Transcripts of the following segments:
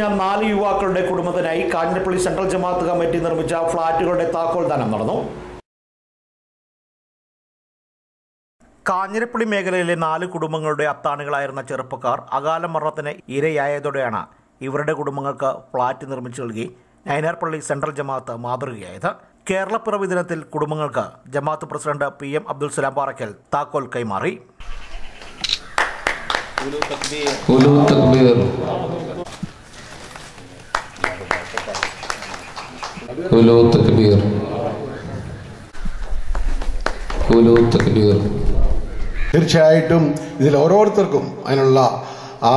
കഴിഞ്ഞ നാല് യുവാക്കളുടെ കുടുംബത്തിനായി കാഞ്ഞിരപ്പള്ളി സെൻട്രൽ ജമാഅത്ത് കമ്മിറ്റി നിർമ്മിച്ച ഫ്ളാറ്റുകളുടെ താക്കോൽ ദാനം നടന്നു കാഞ്ഞിരപ്പള്ളി മേഖലയിലെ നാല് കുടുംബങ്ങളുടെ അത്താണികളായിരുന്ന ചെറുപ്പക്കാർ അകാല മരണത്തിന് ഇരയായതോടെയാണ് ഇവരുടെ കുടുംബങ്ങൾക്ക് ഫ്ളാറ്റ് നിർമ്മിച്ചു നൽകി നയനാർപ്പള്ളി സെൻട്രൽ ജമാഅത്ത് മാതൃകയായത് കേരളപ്പിറവി ദിനത്തിൽ കുടുംബങ്ങൾക്ക് Jamaat president P M Abdul Salam Paraykkal താക്കോൽ കൈമാറി കുലു തക്ബീർ കുലു തക്ബീർ കുലു തക്ബീർ തീർച്ചയായിട്ടും ഇതിൽ ഓരോരുത്തർക്കും അതിനുള്ള ആ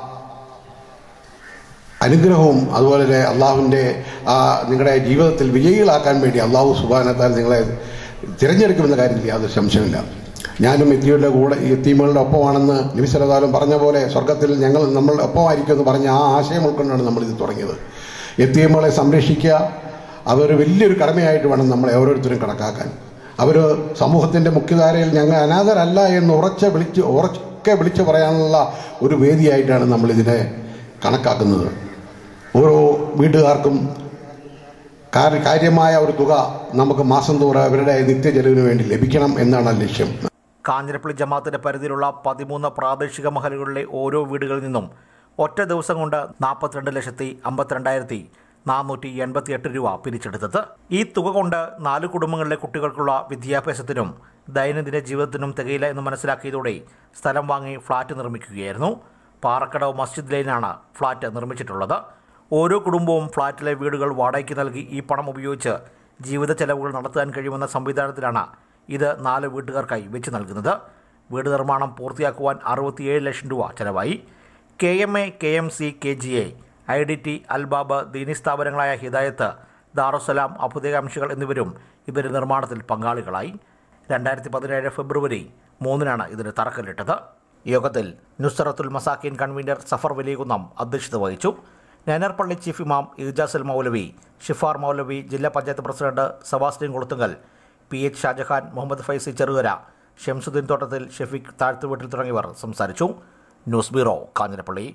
അനുഗ്രഹവും അതുപോലെ തന്നെ അള്ളാഹുവിൻ്റെ ആ നിങ്ങളുടെ ജീവിതത്തിൽ വിജയികളാക്കാൻ വേണ്ടി അള്ളാഹു സുബാനത്താൽ നിങ്ങളെ തിരഞ്ഞെടുക്കുമെന്ന കാര്യത്തിൽ യാതൊരു സംശയമില്ല ഞാനും എത്തിയുടെ കൂടെ ഈ എത്തീമുകളുടെ ഒപ്പമാണെന്ന് നിമിഷലതാലും പറഞ്ഞ പോലെ സ്വർഗത്തിൽ ഞങ്ങൾ നമ്മൾ ഒപ്പമായിരിക്കും എന്ന് പറഞ്ഞ ആ ആശയം ഉൾക്കൊണ്ടാണ് നമ്മൾ ഇത് തുടങ്ങിയത് എത്തീമുകളെ സംരക്ഷിക്കുക അതൊരു വലിയൊരു കടമയായിട്ട് വേണം നമ്മളെ ഓരോരുത്തരും കണക്കാക്കാൻ അവർ സമൂഹത്തിൻ്റെ മുഖ്യധാരയിൽ ഞങ്ങൾ അനാഥരല്ല എന്ന് ഉറച്ച വിളിച്ച് ഉറക്കെ വിളിച്ചു പറയാനുള്ള ഒരു വേദിയായിട്ടാണ് നമ്മളിതിനെ കണക്കാക്കുന്നത് ഓരോ വീട്ടുകാർക്കും കാര്യ- കാര്യമായ ഒരു തുക നമുക്ക് മാസം തോറും അവരുടെ നിത്യചെലവിന് വേണ്ടി ലഭിക്കണം എന്നാണ് ലക്ഷ്യം കാഞ്ഞിരപ്പള്ളി ജമാഅത്തിന്റെ പരിധിയിലുള്ള പതിമൂന്ന് പ്രാദേശിക മഹലുകളിലെ ഓരോ വീടുകളിൽ നിന്നും ഒറ്റ ദിവസം കൊണ്ട് നാൽപ്പത്തിരണ്ട് ലക്ഷത്തി അമ്പത്തിരണ്ടായിരത്തി നാനൂറ്റി എൺപത്തി എട്ട് രൂപ പിരിച്ചെടുത്തത് ഈ തുക കൊണ്ട് നാല് കുടുംബങ്ങളിലെ കുട്ടികൾക്കുള്ള വിദ്യാഭ്യാസത്തിനും ദൈനംദിന ജീവിതത്തിനും തികയില്ല എന്ന് മനസ്സിലാക്കിയതോടെ സ്ഥലം വാങ്ങി ഫ്ളാറ്റ് നിർമ്മിക്കുകയായിരുന്നു പാറക്കടവ് മസ്ജിദ് ലൈനാണ് ഫ്ളാറ്റ് നിർമ്മിച്ചിട്ടുള്ളത് ഓരോ കുടുംബവും ഫ്ളാറ്റിലെ വീടുകൾ വാടകയ്ക്ക് നൽകി ഈ പണം ഉപയോഗിച്ച് ജീവിത ചെലവുകൾ നടത്താൻ കഴിയുമെന്ന സംവിധാനത്തിലാണ് ഇത് നാല് വീട്ടുകാർക്കായി വെച്ച് നൽകുന്നത് വീട് നിർമ്മാണം പൂർത്തിയാക്കുവാൻ അറുപത്തിയേഴ് ലക്ഷം രൂപ ചെലവായി K M A K M C K G A I D T Albab ദീനി സ്ഥാപനങ്ങളായ ഹിദായത്ത് ദാറുസലാം അഭുദയകാംക്ഷികൾ എന്നിവരും ഇതിൻ്റെ നിർമ്മാണത്തിൽ പങ്കാളികളായി രണ്ടായിരത്തി പതിനേഴ് ഫെബ്രുവരി മൂന്നിനാണ് ഇതിന് തറക്കല്ലിട്ടത് യോഗത്തിൽ നുസ്രത്തുൽ മസാക്കീൻ കൺവീനർ സഫർ വലിയകുന്നം അധ്യക്ഷത വഹിച്ചു നയനാർപ്പള്ളി ചീഫ് ഇമാം ഇജാസുൽ മൗലവി ഷിഫാർ മൗലവി ജില്ലാ panchayat president Sebastian Kuluthungal P H Shajahan Muhammad Faizi Cherukara Shamsuddin Thottathil Shefeeq Thazhthuveettil തുടങ്ങിയവർ സംസാരിച്ചു news bureau Kanjirappally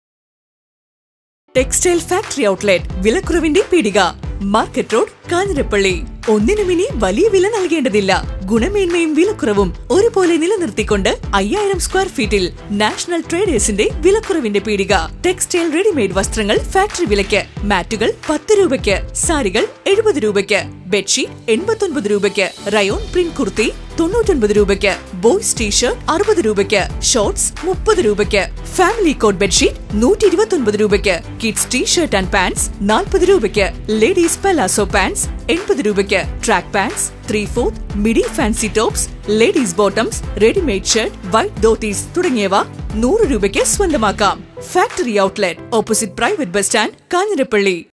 textile factory outlet വിലക്കുറവിന്റെ പീടിക മാർക്കറ്റ് റോഡ് കാഞ്ഞിരപ്പള്ളി ഒന്നിനും ഇനി വലിയ വില നൽകേണ്ടതില്ല ഗുണമേന്മയും വിലക്കുറവും ഒരുപോലെ നിലനിർത്തിക്കൊണ്ട് അയ്യായിരം സ്ക്വയർ ഫീറ്റിൽ നാഷണൽ ട്രേഡേഴ്സിന്റെ വിലക്കുറവിന്റെ പീടിക ടെക്സ്റ്റൈൽ റെഡിമെയ്ഡ് വസ്ത്രങ്ങൾ ഫാക്ടറി വിലയ്ക്ക് മാറ്റുകൾ പത്ത് രൂപയ്ക്ക് സാരികൾ എഴുപത് രൂപയ്ക്ക് ബെഡ്ഷീറ്റ് എൺപത്തൊൻപത് രൂപയ്ക്ക് റയോൺ പ്രിന്റ് കുർത്തി തൊണ്ണൂറ്റൊൻപത് രൂപയ്ക്ക് ബോയ്സ് ടീഷർട്ട് അറുപത് രൂപയ്ക്ക് ഷോർട്സ് മുപ്പത് രൂപയ്ക്ക് ഫാമിലി കോട്ട് ബെഡ്ഷീറ്റ് നൂറ്റി ഇരുപത്തൊൻപത് രൂപയ്ക്ക് കിഡ്സ് ടീഷർട്ട് ആൻഡ് പാൻസ് നാൽപ്പത് രൂപയ്ക്ക് ലേഡീസ് പെലാസോ പാൻസ് എൺപത് രൂപയ്ക്ക് track pants three fourth midi fancy tops ladies bottoms readymade shirt white dhotis തുടങ്ങിയവ നൂറ് രൂപയ്ക്ക് സ്വന്തമാക്കാം factory outlet opposite private bus stand Kanjirappally